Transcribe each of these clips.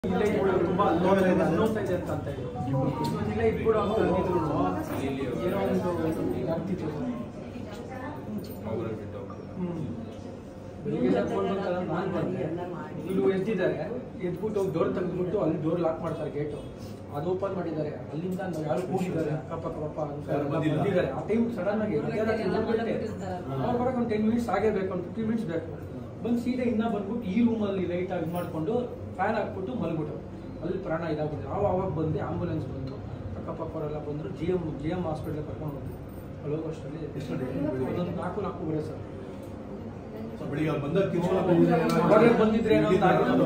ಇಲ್ಲೇ ಇಟ್ಬಿಡು, ತುಂಬಾ ನೋಡ್ತಾ ಇದೆ ನೋಡ್ತಾ ಇದೆ ಅಂತ ಅಂತ ಇದ್ರು ಇವತ್ತು ಇಲ್ಲೇ ಇಟ್ಬಿಡು ಅಂತ ಅಂದಿದ್ರು ಏನೋ ಒಂದು ಆಗ್ತಿತ್ತು ಹ್ಮ್ ಬೆಳಿಗ್ಗೆ ಫೋನ್ ಬಂತಲ್ಲ ನಾನು ಬಂದೆ ಇವರು ಎದ್ದಿದ್ದಾರೆ ಎದ್ಬಿಟ್ಟು ಹೋಗಿ ಡೋರ್ ತೆಗೆದ್ಬಿಟ್ಟು ಅಲ್ಲಿ ಡೋರ್ ಲಾಕ್ ಮಾಡ್ತಾರೆ ಗೇಟು ಅದು ಓಪನ್ ಮಾಡಿದ್ದಾರೆ ಅಲ್ಲಿಂದ ನಾವು ಯಾರು ಕೂಗಿದ್ದಾರೆ ಅಕ್ಕಪಕ್ಕ ಪಪ್ಪ ಅಂತ ಎಲ್ಲ ಬಂದಿದ್ದಾರೆ ಆ ಟೈಮ್ ಸಡನ್ ಆಗಿ ಮಧ್ಯರಾತ್ರಿ ಮೂರು ಗಂಟೆ ಅವ್ರು ಬರೋಕೆ ಒಂದು ಟೆನ್ ಮಿನಿಟ್ಸ್ ಆಗೇ ಬೇಕು ಒಂದು ಫಿಫ್ಟಿ ಮಿನಿಟ್ಸ್ ಬೇಕು ಬಂದು ಸೀದಾ ಇನ್ನ ಬಂದ್ಬಿಟ್ಟು ಈ ರೂಮಲ್ಲಿ ಲೈಟ್ ಆಗಿ ಮಾಡಿಕೊಂಡು ಫ್ಯಾನ್ ಹಾಕ್ಬಿಟ್ಟು ಮಲ್ಬಿಟ್ಟು ಅಲ್ಲಿ ಪ್ರಾಣ ಇದಾಗ್ಬಿಟ್ಟು ನಾವು ಅವಾಗ ಬಂದು ಆಂಬುಲೆನ್ಸ್ ಬಂತು ಅಕ್ಕಪಕ್ಕವರೆಲ್ಲ ಬಂದರು ಜಿ ಎಮ್ ಜಿ ಎಮ್ ಹಾಸ್ಪಿಟ್ಲಿಗೆ ಕರ್ಕೊಂಡು ಹೋಗ್ತೀವಿ ಅಲ್ಲಿ ಹೋಗೋಷ್ಟರಲ್ಲಿ ಅದೊಂದು ನಾಲ್ಕು ನಾಲ್ಕು ಬರೋ ಸರ್ ಬೆಳಿಗ್ಗೆ ಅವ್ರು ಬಂದಾಗ ಕಿಚ್ಚು ಹೊರಗೆ ಬಂದಿದ್ರೆ ಏನೋ ಅಂತ ಆಗಿರೋದು.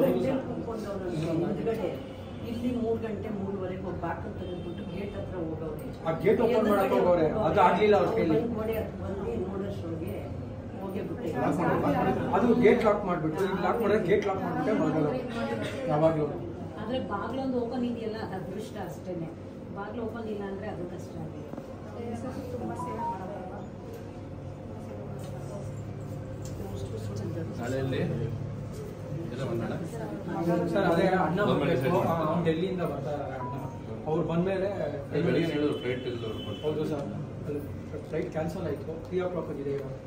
ಇಲ್ಲಿ ಮೂರ್ ಗಂಟೆ ಮೂರುವರೆಗೆ ಹೋಗಿ ಬಾಕ್ಲು ತೆಗೆದ್ಬಿಟ್ಟು ಗೇಟ್ ಹತ್ರ ಹೋಗವ್ರೆ ಆ gate open ಮಾಡಕ್ ಹೋಗವ್ರೆ. ಅದು ಆಗ್ಲಿಲ್ಲ ಅವ್ರ ಕೈಲಿ. ಬಂದ್ ಗೋಡೆ ಹತ್ರ ಬಂದು ನೋಡೋಷ್ಟ್ರೊಳಗೆ ಹೋಗೇ ಬಿಟ್ಟೆ Lock ಮಾಡು, lock ಮಾಡು. ಅದು ಗೇಟ್ ಲಾಕ್ ಮಾಡ್ಬಿಟ್ಟು ಇಲ್ಲಿ ಲಾಕ್ ಮಾಡಿದ್ರೆ ಗೇಟ್ ಲಾಕ್ ಮಾಡ್ಬಿಟ್ಟೆ ಮಲ್ಗೋದು ಯಾವಾಗಲೂ ಆದ್ರೆ ಬಾಗ್ಲೊಂದು ಓಪನ್ ಇದೆಯಲ್ಲ ಅದು ಅದೃಷ್ಟ ಅಷ್ಟೇನೆ ಬಾಗ್ಲು ಓಪನ್ ಇಲ್ಲ ಅಂದ್ರೆ ಅದು ಕಷ್ಟ ಆಗಿದೆ ಶಾಲೆಯಲ್ಲಿ ಎಲ್ಲ ಬಂದಣ್ಣ ಸರ್ ಅದೇ ಅಣ್ಣ Government ಬರ್ಬೇಕು side ಮಾಡ್ತಾರೆ. ಅವ್ನು ಡೆಲ್ಲಿಯಿಂದ ಬರ್ತಾ ಇದ್ದಾರೆ ಅಣ್ಣ ಅವ್ರು ಬಂದ್ಮೇಲೆ ಬೆಳಿಗ್ಗೆ ಹೇಳಿದ್ರು ಫ್ಲೈಟ್ ಇಲ್ಲ ಹೌದು ಸರ್ ಫ್ಲೈಟ್ ಕ್ಯಾನ್ಸಲ್ ಆಯಿತು ತ್ರೀ ಓ ಕ್ಲಾಕ್ ಆಗಿದೆ ಇವಾಗ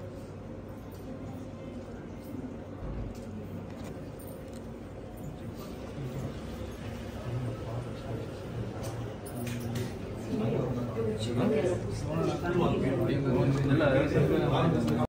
ಎಲ್ಲ